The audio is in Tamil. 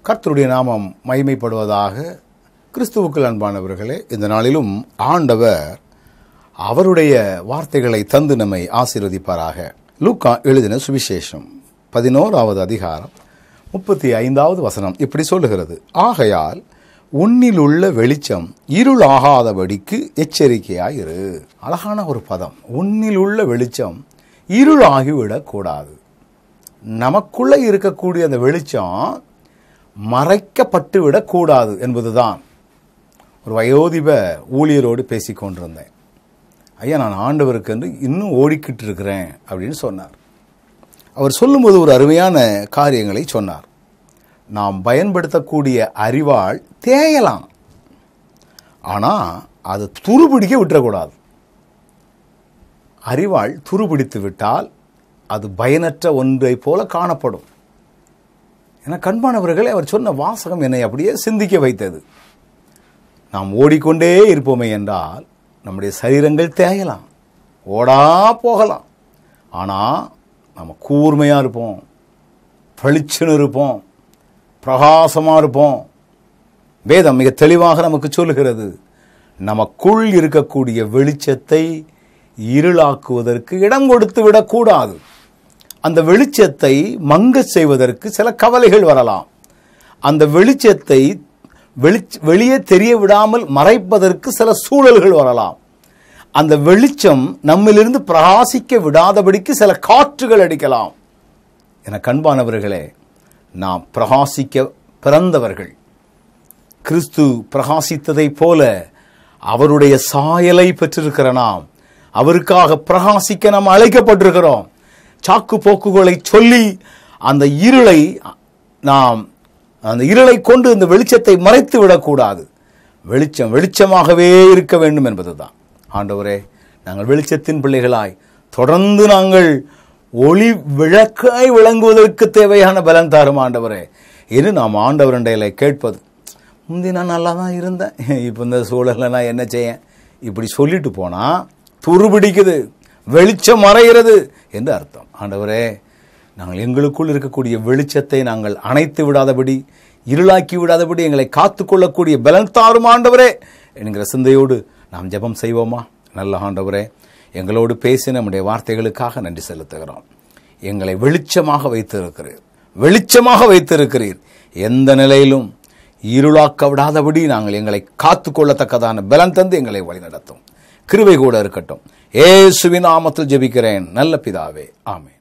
கர்த்தருடைய நாமம் மகிமைப்படுவதாக கிறிஸ்துவுக்குள் அன்பானவர்களே இந்த நாளிலும் ஆண்டவர் அவருடைய வார்த்தைகளை தந்து நம்மை ஆசீர்வதிப்பாராக லூக்கா எழுதின சுவிசேஷம் பதினோராவது அதிகாரம் முப்பத்தி ஐந்தாவது வசனம் இப்படி சொல்லுகிறது ஆகையால் உன்னிலுள்ள வெளிச்சம் இருளாகாதபடிக்கு எச்சரிக்கையாயிரு அழகான ஒரு பதம் உன்னிலுள்ள வெளிச்சம் இருளாகிவிடக்கூடாது நமக்குள்ளே இருக்கக்கூடிய அந்த வெளிச்சம் மறைக்கப்பட்டு விடக்கூடாது என்பதுதான் ஒரு வயோதிப ஊழியரோடு பேசி கொண்டிருந்தேன் ஐயா நான் ஆண்டவருக்கு என்று இன்னும் ஓடிக்கிட்டு இருக்கிறேன் அப்படின்னு சொன்னார் அவர் சொல்லும்போது ஒரு அருமையான காரியங்களை சொன்னார் நாம் பயன்படுத்தக்கூடிய அறிவால் தேயலாம் ஆனால் அது துருபிடிக்க விட்டுறக்கூடாது அறிவாள் துருபிடித்து விட்டால் அது பயனற்ற ஒன்றை போல காணப்படும் என கண்பானவர்களே அவர் சொன்ன வாசகம் என்னை அப்படியே சிந்திக்க வைத்தது நாம் ஓடிக்கொண்டே இருப்போமே என்றால் நம்முடைய சரீரங்கள் தேயலாம் ஓடா போகலாம் ஆனால் நம்ம கூர்மையாக இருப்போம் பளிச்சுன்னு இருப்போம் பிரகாசமாக இருப்போம் வேதம் மிக தெளிவாக நமக்கு சொல்லுகிறது நமக்குள் இருக்கக்கூடிய வெளிச்சத்தை இருளாக்குவதற்கு இடம் கொடுத்து விடக்கூடாது அந்த வெளிச்சத்தை மங்கச் செய்வதற்கு சில கவலைகள் வரலாம் அந்த வெளிச்சத்தை வெளிச் வெளியே தெரிய விடாமல் மறைப்பதற்கு சில சூழல்கள் வரலாம் அந்த வெளிச்சம் நம்மிலிருந்து பிரகாசிக்க விடாதபடிக்கு சில காற்றுகள் அடிக்கலாம் என கண்பானவர்களே நாம் பிரகாசிக்க பிறந்தவர்கள் கிறிஸ்து பிரகாசித்ததைப் போல அவருடைய சாயலை பெற்றிருக்கிற நாம் அவருக்காக பிரகாசிக்க நாம் அழைக்கப்பட்டிருக்கிறோம் சாக்கு போக்குகளை சொல்லி அந்த இருளை நாம் அந்த இருளை கொண்டு இந்த வெளிச்சத்தை மறைத்து விடக்கூடாது வெளிச்சம் வெளிச்சமாகவே இருக்க வேண்டும் என்பதுதான் ஆண்டவரே நாங்கள் வெளிச்சத்தின் பிள்ளைகளாய் தொடர்ந்து நாங்கள் ஒளி விளக்காய் விளங்குவதற்கு தேவையான பலன் தாரும் ஆண்டவரே இது நாம் ஆண்டவரண்டையில கேட்பது முந்தி நான் நல்லா தான் இருந்தேன் இப்போ இந்த சூழலில் நான் என்ன செய்ய இப்படி சொல்லிட்டு போனால் துருபிடிக்குது வெளிச்சம் மறைகிறது என்று அர்த்தம் ஆண்டவரே நாங்கள் எங்களுக்குள் இருக்கக்கூடிய வெளிச்சத்தை நாங்கள் அணைத்து விடாதபடி இருளாக்கி விடாதபடி எங்களை காத்துக்கொள்ளக்கூடிய பலன் தாரும் ஆண்டவரே என்கிற சிந்தையோடு நாம் ஜெபம் செய்வோமா நல்ல ஆண்டவரே எங்களோடு பேசி நம்முடைய வார்த்தைகளுக்காக நன்றி செலுத்துகிறோம் எங்களை வெளிச்சமாக வைத்திருக்கிறீர் வெளிச்சமாக வைத்திருக்கிறீர் எந்த நிலையிலும் இருளாக்க விடாதபடி நாங்கள் எங்களை காத்துக்கொள்ளத்தக்கதான பலன் தந்து எங்களை வழிநடத்தும் கிருவை கூட இருக்கட்டும் ஏசுவின் நாமத்தில் ஜெபிக்கிறேன் நல்ல பிதாவே ஆமென்